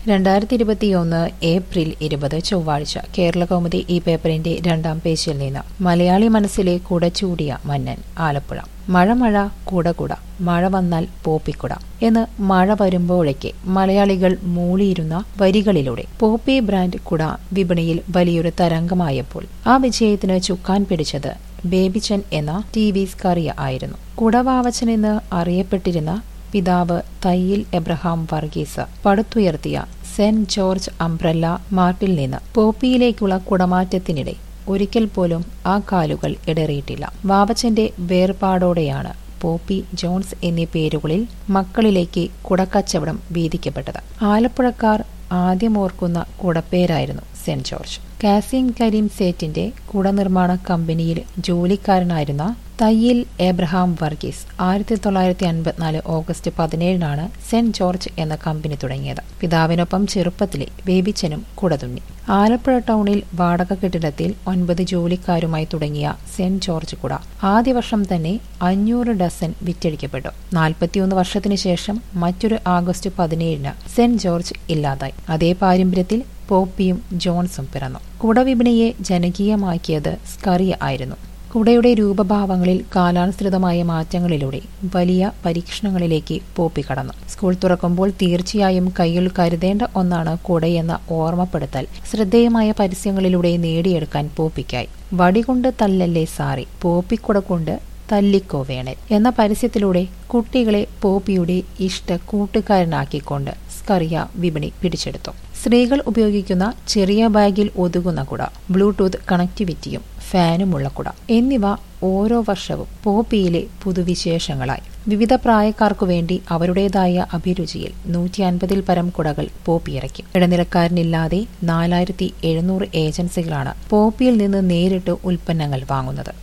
രണ്ടായിരത്തി ഇരുപത്തിയൊന്ന് ഏപ്രിൽ ഇരുപത് ചൊവ്വാഴ്ച കേരളകൗമുദി ഈ പേപ്പറിന്റെ രണ്ടാം പേജിൽ നിന്ന് മലയാളി മനസ്സിലെ കുടച്ചൂടിയ മന്നൻ ആലപ്പുഴ മഴ മഴ കുട കുട മഴ വന്നാൽ പോപ്പിക്കുട എന്ന് മഴ വരുമ്പോഴേക്ക് മലയാളികൾ മൂളിയിരുന്ന വരികളിലൂടെ പോപ്പി ബ്രാൻഡ് കുട വിപണിയിൽ വലിയൊരു തരംഗമായപ്പോൾ ആ വിജയത്തിന് ചുക്കാൻ പിടിച്ചത് ബേബിച്ചൻ എന്ന ടി വി സ്കറിയ ആയിരുന്നു കുടവാവച്ചൻ എന്ന് അറിയപ്പെട്ടിരുന്ന പിതാവ് തയ്യിൽ എബ്രഹാം വർഗീസ് പടുത്തുയർത്തിയ സെന്റ് ജോർജ് അംബ്രല്ല മാർട്ടിൽ നിന്ന് പോപ്പിയിലേക്കുള്ള കുടമാറ്റത്തിനിടെ ഒരിക്കൽ പോലും ആ കാലുകൾ ഇടറിയിട്ടില്ല വാവച്ചന്റെ വേർപാടോടെയാണ് പോപ്പി ജോൺസ് എന്നീ പേരുകളിൽ മക്കളിലേക്ക് കുടക്കച്ചവടം വീതിക്കപ്പെട്ടത് ആലപ്പുഴക്കാർ ആദ്യം ഓർക്കുന്ന കുടപ്പേരായിരുന്നു സെന്റ് ജോർജ് കാസിം കരീം സേറ്റിന്റെ കുടനിർമ്മാണ കമ്പനിയിൽ ജോലിക്കാരനായിരുന്ന തയ്യിൽ എബ്രഹാം വർഗീസ് ആയിരത്തി തൊള്ളായിരത്തി അൻപത്തിനാല് ഓഗസ്റ്റ് പതിനേഴിനാണ് സെന്റ് ജോർജ് എന്ന കമ്പനി തുടങ്ങിയത് പിതാവിനൊപ്പം ചെറുപ്പത്തിലെ ബേബിച്ചനും കുടതുന്നി ആലപ്പുഴ ടൗണിൽ വാടക കെട്ടിടത്തിൽ ഒൻപത് ജോലിക്കാരുമായി തുടങ്ങിയ സെന്റ് ജോർജ് കുട ആദ്യ വർഷം തന്നെ അഞ്ഞൂറ് ഡസൻ വിറ്റഴിക്കപ്പെട്ടു നാൽപ്പത്തിയൊന്ന് വർഷത്തിനു ശേഷം മറ്റൊരു ആഗസ്റ്റ് പതിനേഴിന് സെന്റ് ജോർജ് ഇല്ലാതായി അതേ പാരമ്പര്യത്തിൽ പോപ്പിയും ജോൺസും പിറന്നു കുടവിപണിയെ ജനകീയമാക്കിയത് സ്കറിയ ആയിരുന്നു കുടയുടെ രൂപഭാവങ്ങളിൽ കാലാനുസൃതമായ മാറ്റങ്ങളിലൂടെ വലിയ പരീക്ഷണങ്ങളിലേക്ക് പോപ്പി കടന്നു സ്കൂൾ തുറക്കുമ്പോൾ തീർച്ചയായും കയ്യിൽ കരുതേണ്ട ഒന്നാണ് കുടയെന്ന ഓർമ്മപ്പെടുത്തൽ ശ്രദ്ധേയമായ പരസ്യങ്ങളിലൂടെ നേടിയെടുക്കാൻ പോപ്പിക്കായി വടികൊണ്ട് തല്ലല്ലേ സാറി പോപ്പിക്കുട കൊണ്ട് തല്ലിക്കോ വേണൽ എന്ന പരസ്യത്തിലൂടെ കുട്ടികളെ പോപ്പിയുടെ ഇഷ്ട കൂട്ടുകാരനാക്കിക്കൊണ്ട് സ്കറിയ വിപണി പിടിച്ചെടുത്തു സ്ത്രീകൾ ഉപയോഗിക്കുന്ന ചെറിയ ബാഗിൽ ഒതുങ്ങുന്ന കുട ബ്ലൂടൂത്ത് കണക്ടിവിറ്റിയും ഫാനുമുള്ള കുട എന്നിവ ഓരോ വർഷവും പോപ്പിയിലെ പുതുവിശേഷങ്ങളായി വിവിധ പ്രായക്കാർക്കു വേണ്ടി അവരുടേതായ അഭിരുചിയിൽ നൂറ്റി അൻപതിൽ പരം കുടകൾ പോപ്പി ഇറക്കി ഇടനിലക്കാരനില്ലാതെ നാലായിരത്തി എഴുന്നൂറ് ഏജൻസികളാണ് പോപ്പിയിൽ നിന്ന് നേരിട്ട് ഉൽപ്പന്നങ്ങൾ വാങ്ങുന്നത്